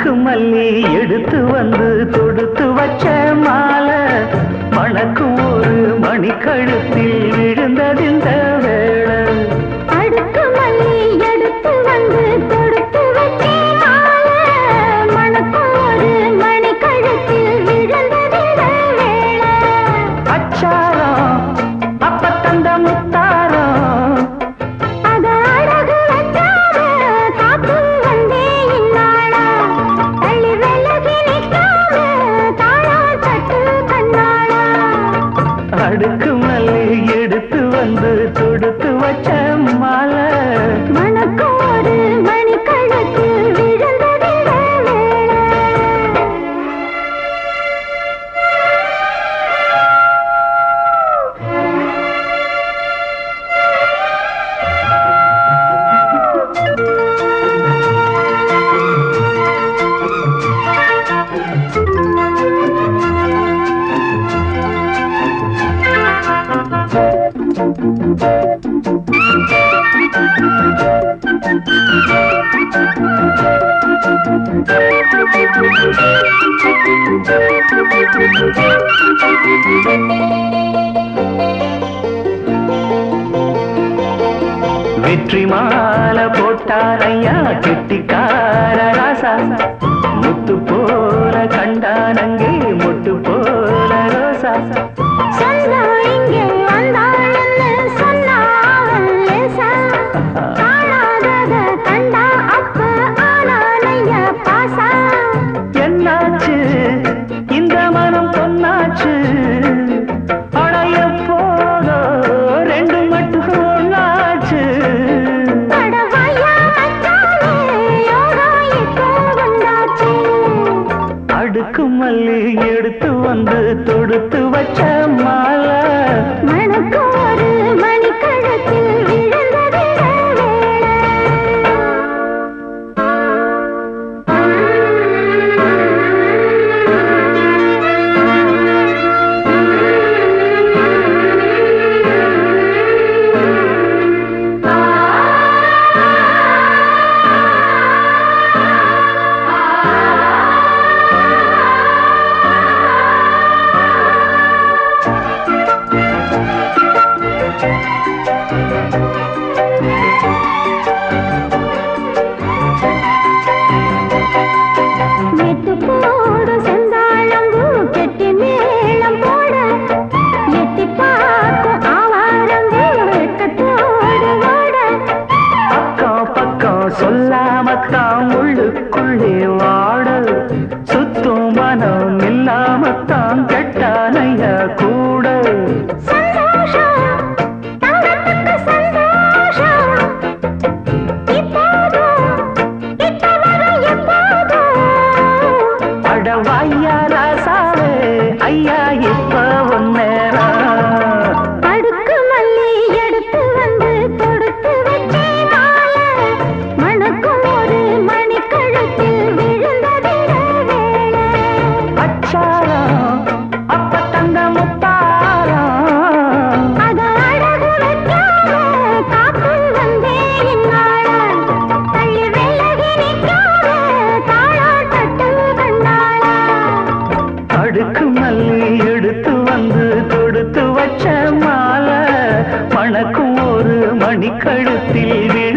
அடுக்கு மல்லி எடுத்து வந்து தொடுத்து வச்ச மாலை மணக்கும் ஒரு மணிக்கழுத்தில் விழுந்ததிந்த வேளை அடுக்கு மல்லி எடுத்து வந்து தொடுத்து வச்சேன் மாலை. மணக்கும் ஒரு மணி கழுத்தில் விழுந்ததிந்த வேளை. அச்சாரம் அப்ப தந்த முத்தாரம் அத அழகு வச்சாத காத்து வந்தே இந்நாளா. தள்ளி விலகி நிற்காம தாழால் தட்டு கண்ணாளா. அடுக்கு மல்லி எடுத்து வந்து தொடுத்து வச்ச மாலை மணக்கும் ஒரு மணி கழுத்தில் விழுந்ததிந்த வேளை. வெற்றி மாலை போட்டார் ஐயா கெட்டிக்கார ராசா முத்து போல கண்டானங்கே முட்டு போல ரோசா சொந்தா இங்கே வந்தாள்னு சொன்னா அவள் லேசா. காணாதத கண்டா அப்ப ஆனானைய பாசா. என்னாச்சு இந்த மனம் பொன்னாச்சு அடைய போதோ ரெண்டு மட்டும் ஒன்னாச்சு அடவாயா மச்சானே, யோகம் இப்போ வந்தாச்சு. அடுக்கு மல்லி எடுத்து வந்து தொடுத்து வச்ச மாலை மணக்கும் ஒரு மணிக்கழுத்தில் விழுந்ததிட நெட்டு போடு செந்தாழம்பூ கெட்டி மேளம் போட எட்டி பார்க்கும் ஆவாரம்பூ வெட்கத்தோடு ஓட பக்கம் பக்கம் சொல்லாமத்தான் உள்ளுக்குள்ளே வாட சுத்தும் மனம் இல்லாமத்தான் கெட்டானைய கூட சந்தோஷம் தங்கத்துக்கு சந்தோஷம் இப்போதும் கிட்ட வர எப்போதும் அடவாய்யா ராசாவே ஐயா இப்ப ஒன்னேரம் அடுக்கு மல்லி எடுத்து வந்து தொடுத்து வச்சேன் மாலை. மணக்கும் ஒரு மணிக்கழுத்தில் விழுந்ததிட வேளை. அச்சாரம் அப்ப தங்க முத்தாரம் அத அழகு வைக்காம காத்து வந்தே இந்நாளா. தள்ளி விலகி நிற்காம தாளாட்டட்டு கண்டாளா. அடுக்கு மல்லி எடுத்து வந்து தொடுத்து வச்ச மாலை மணக்கும் ஒரு மணிக்கழுத்தில்